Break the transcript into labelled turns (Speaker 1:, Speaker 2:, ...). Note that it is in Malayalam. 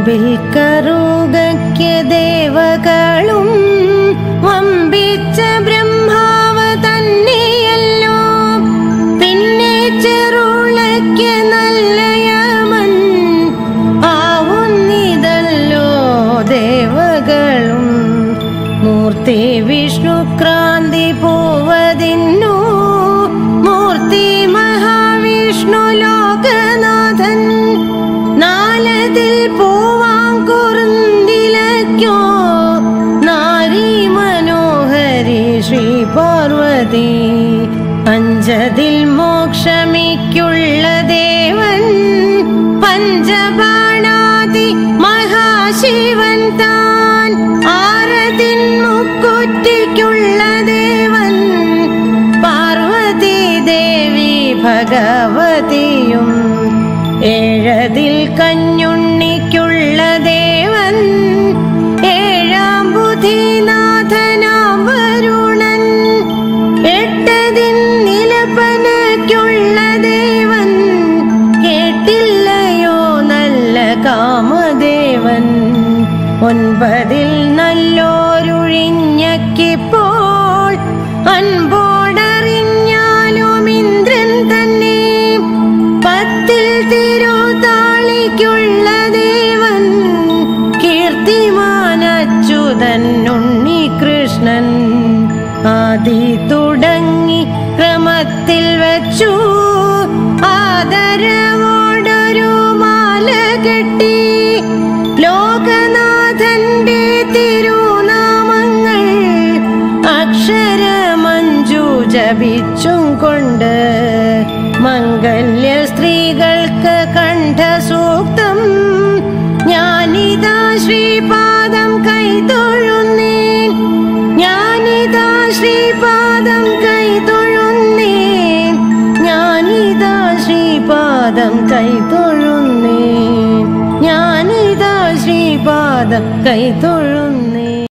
Speaker 1: മുമ്പിൽ കറുകയ്ക്ക് ദേവകളും വമ്പിച്ച ബ്രഹ്മാവ് തന്നെയല്ലോ പിന്നെ ചെറുളയ്ക്ക് നല്ല യമൻ ആവുന്നിതല്ലോ ദേവകളും മൂർത്തി വിഷ്ണു ക്രാന്തി പോവതിന്നു മൂർത്തി മഹാവിഷ്ണു ലോകനാഥൻ നാലതിൽ പോവാൻ കുറുന്തിലയ്ക്കോ നാരി മനോഹരി ശ്രീ പാർവതി അഞ്ചതിൽ മോക്ഷമിക്കുള്ള ദേവൻ പഞ്ചബാണാതി മഹാശിവൻ താൻ ആരതിൻ മുക്കുറ്റിക്കുള്ള ദേവൻ പാർവതി ദേവി ഭഗവതിയും ഏഴതിൽ കഞ്ഞുണ്ണിക്കുള്ള ദേവൻ ഏഴാം ബുധിനാഥനാം വരുണൻ എട്ടതിൻ നിലപ്പനയ്ക്കുള്ള ദേവൻ കേട്ടില്ലയോ നല്ല കാമദേവൻ ഒൻപതിൽ നല്ലോരൊഴിഞ്ഞക്കിപ്പോൾ അൻപോടറിഞ്ഞാലും ഇന്ദ്രൻ തന്നെ പത്തിൽ തിരുതാളിക്കുള്ള ദേവൻ കീർത്തിമാനച്യുതൻ ഉണ്ണികൃഷ്ണൻ ആദി തുടങ്ങി ക്രമത്തിൽ വച്ചു ആദരവോടൊരു മാല കെട്ടി ലോകനാഥന്റെ തിരുനാമങ്ങൾ അക്ഷരമഞ്ജു ജപിച്ചും കൊണ്ട് മംഗല്യ സ്ത്രീകൾക്ക് കണ്ഠസൂക്തം ഞാനിതാ ശ്രീപാദം കൈതൊഴുന്നേൻ ഞാനിതാ ശ്രീപാദം കൈതൊഴുന്നേൻ ഞാനിതാ ശ്രീപാദം കൈതൊഴുന്നേൻ ഞാനിതാ ശ്രീപാദം കൈതൊഴുന്നേൻ